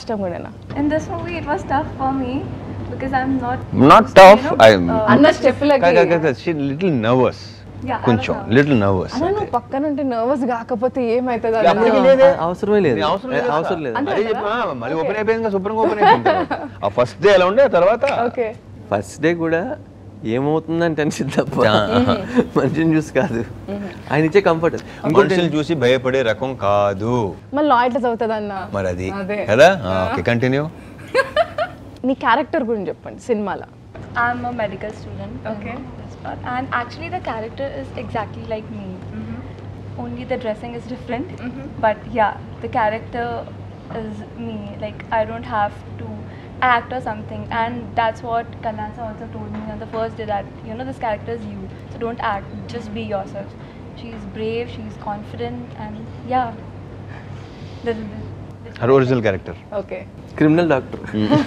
ఇష్టం కూడానా In this movie, it was tough for me because I'm not. Not used to, you tough know, I uh, అన్న స్టెప్లకి little nervous Yeah, I was కొంచెం nervous. Little nervous అన్న నువ్వు పక్కన ఉంటే నర్వస్ కాకపోతే ఏమవుతుంది అప్పటికి అన్న లేదే. అవసరమే లేదు అవసరం లేదు అవసరం లేదు అంతే అదే కదా? చెప్పినా మళ్ళీ ఓపెన్ అయిపోయింది సూపర్ ఓపెన్ అయిపోయింది ఆ ఫస్ట్ డే ఎలా ఉండే ఆ తర్వాత ఓకే ఫస్ట్ డే కూడా ఏమవుతుందని టెన్షన్ తప్ప మనిషిని చూసి కాదు ఆయన ఇచ్చే కంఫర్ట్ మనుషులు చూసి భయపడే రకం కాదు మళ్ళీ లా ఎట్లా చదువుతుంది అన్న మరి అది అదే. కదా ఓకే కంటిన్యూ నీ క్యారెక్టర్ గురించి చెప్పండి సినిమాలో I'm a medical student. Okay. in this part. And actually, the character is exactly like me. Only the dressing is different. But yeah, the character is me. Like, I don't have to act or something. And that's what Kanasa also told me on the first day that, you know, this character is you. So don't act, just be yourself. She's brave, she's confident, and yeah. This is it. Her original character okay criminal doctor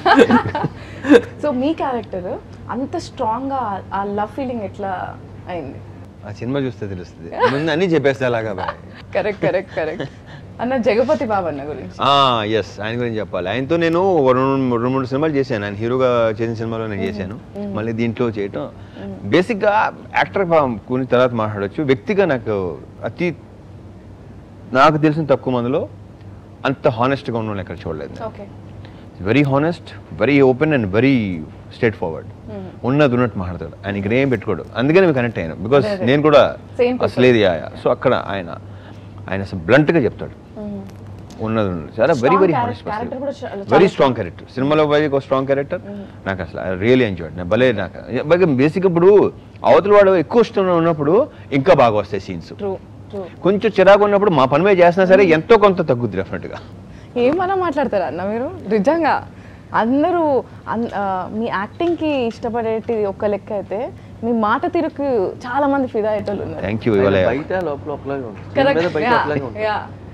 so మీ character అంత స్ట్రాంగ్గా ఆ love feeling ఎట్లా అయింది ఆ cinema చూస్తే తెలుస్తుంది ముందు అన్ని చెప్పేస్తే అలాగా కరెక్ట్ కరెక్ట్ కరెక్ట్ అన్న జగపతి బాబు అన్న గురించి ఎస్ ఆయన గురించి చెప్పాలి ఆయనతో నేను ఒక రెండు రెండు మూడు సినిమాలు చేశాను ఆయన హీరోగా చేసిన సినిమాలో నేను చేశాను మళ్ళీ దీంట్లో చేయటం బేసిక్గా యాక్టర్ గురించి తర్వాత మాట్లాడొచ్చు వ్యక్తిగా నాకు అతి నాకు తెలిసిన తక్కువ మందిలో అంత హానెస్ట్గా ఉన్న ఎక్కడ చూడలేదు okay very honest very open and very straightforward ఉన్నది ఉన్నట్టు మాట్లాడతాడు ఆయన ఇక్కడ ఏం పెట్టుకోడు అందుకని మీకు కనెక్ట్ అయ్యాను బికాస్ అదే, అదే. నేను కూడా Same people. అసలు ఏది సో అక్కడ ఆయన ఆయన అసలు బ్లంట్గా చెప్తాడు ఉన్నది ఉన్నది చాలా very Strong very character- honest character కూడా చాలా- వెరీ చాలా స్ట్రాంగ్ క్యారెక్టర్ సినిమాలో పోయి ఒక స్ట్రాంగ్ క్యారెక్టర్ నాకు అసలు ఐ రియలీ ఎంజాయ్ నేను భలే నాకు బేసిక్ ఇప్పుడు అవతల వాడు ఎక్కువ ఇష్టం ఉన్నప్పుడు ఇంకా బాగా వస్తాయి సీన్స్ ట్రూ ట్రూ కొంచెం చిరాకు ఉన్నప్పుడు మా పని మీద చేసినా సరే ఎంతో కొంత తగ్గుద్ది డెఫినెట్గా ఏమన్నా మాట్లాడతారా అన్న మీరు నిజంగా అందరూ అన్- ఆ, మీ యాక్టింగ్కి ఇష్టపడేటి ఒక్క లెక్క అయితే మీ మాట తీరుకు చాలా మంది ఫిదా అయ్యేటోళ్ళు ఉన్నారు థ్యాంక్ యూ ఇవాళ బయట లోపల ఒకలాగా ఉంటుంది Correct. మీద బయట Yeah, ఒకలాగా ఉంటుంది yeah.